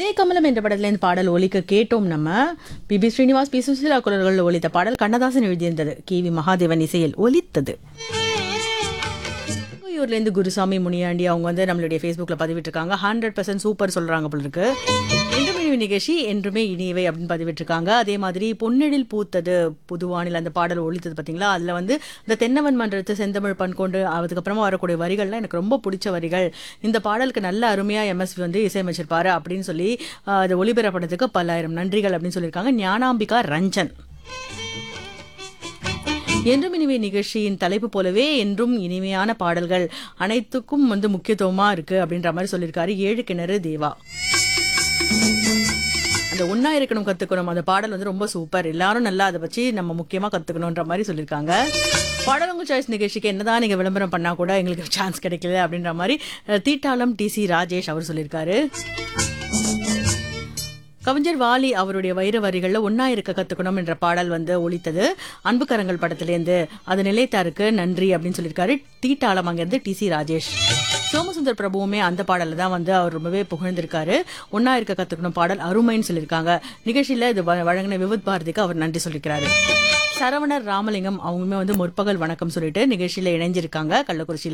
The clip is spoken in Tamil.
கமலம் என்ற படத்துல இந்த பாடல் ஒலிக்க கேட்டோம் நம்ம பிபி ஸ்ரீனிவாஸ் பி சுசிலா குரல்களில் ஒலித்த பாடல் கண்ணதாசன் எழுதியிருந்தது கே வி மகாதேவன் இசையில் ஒலித்தது இருந்து குருசாமி முனியாண்டி அவங்க வந்து நம்மளுடைய ஃபேஸ்புக்கில் பதிவிட்டிருக்காங்க ஹண்ட்ரட் பர்சன்ட் சூப்பர் சொல்கிறாங்க போல இருக்கு என்றுமே இனிமை நிகழ்ச்சி என்றுமே இனியவை அப்படின்னு பதிவிட்டிருக்காங்க அதே மாதிரி பொன்னெழில் பூத்தது புதுவானில் அந்த பாடல் ஒழித்தது பார்த்தீங்களா அதில் வந்து இந்த தென்னவன் மன்றத்து செந்தமிழ் பண் கொண்டு அதுக்கப்புறமா வரக்கூடிய வரிகள்லாம் எனக்கு ரொம்ப பிடிச்ச வரிகள் இந்த பாடலுக்கு நல்ல அருமையாக எம்எஸ்வி வந்து இசையமைச்சிருப்பாரு அப்படின்னு சொல்லி ஆஹ், அது ஒளிபரப்படத்துக்கு பல்லாயிரம் நன்றிகள் அப்படின்னு சொல்லியிருக்காங்க ஞானாம்பிகா ரஞ்சன் என்றும் இனிமை நிகழ்ச்சியின் தலைப்பு போலவே என்றும் இனிமையான பாடல்கள் அனைத்துக்கும் வந்து முக்கியத்துவமா இருக்கு அப்படின்ற மாதிரி சொல்லியிருக்காரு ஏழு கிணறு தேவா அந்த ஒன்னா இருக்கணும் கத்துக்கணும் அந்த பாடல் வந்து ரொம்ப சூப்பர் எல்லாரும் நல்லா அதை வச்சு நம்ம முக்கியமா கத்துக்கணும்ன்ற மாதிரி சொல்லியிருக்காங்க பாடல் உங்க சாய்ஸ் நிகழ்ச்சிக்கு என்னதான் நீங்க விளம்பரம் பண்ணா கூட எங்களுக்கு சான்ஸ் கிடைக்கல அப்படின்ற மாதிரி அஹ், தீட்டாளம் டி சி ராஜேஷ் அவர் சொல்லியிருக்காரு கவிஞர் வாலி அவருடைய வைர வரிகள்ல ஒன்னா இருக்க கத்துக்கணும் என்ற பாடல் வந்து ஒலித்தது அன்பு கரங்கள் படத்திலேருந்து அது நிலைத்தாருக்கு நன்றி அப்படின்னு சொல்லியிருக்காரு தீட்டாளம் அங்கிருந்து டி சி ராஜேஷ் சோமசுந்தர் பிரபுவுமே அந்த பாடல்ல தான் வந்து அவர் ரொம்பவே புகழ்ந்திருக்காரு ஒன்னா இருக்க கத்துக்கணும் பாடல் அருமைன்னு சொல்லியிருக்காங்க நிகழ்ச்சியில இது வ- வழங்கின விவித் பாரதிக்கு அவர் நன்றி சொல்லியிருக்கிறாரு சரவணர் ராமலிங்கம் அவங்களுமே வந்து முற்பகல் வணக்கம் சொல்லிட்டு நிகழ்ச்சியில இணைஞ்சிருக்காங்க கள்ளக்குறிச்சியில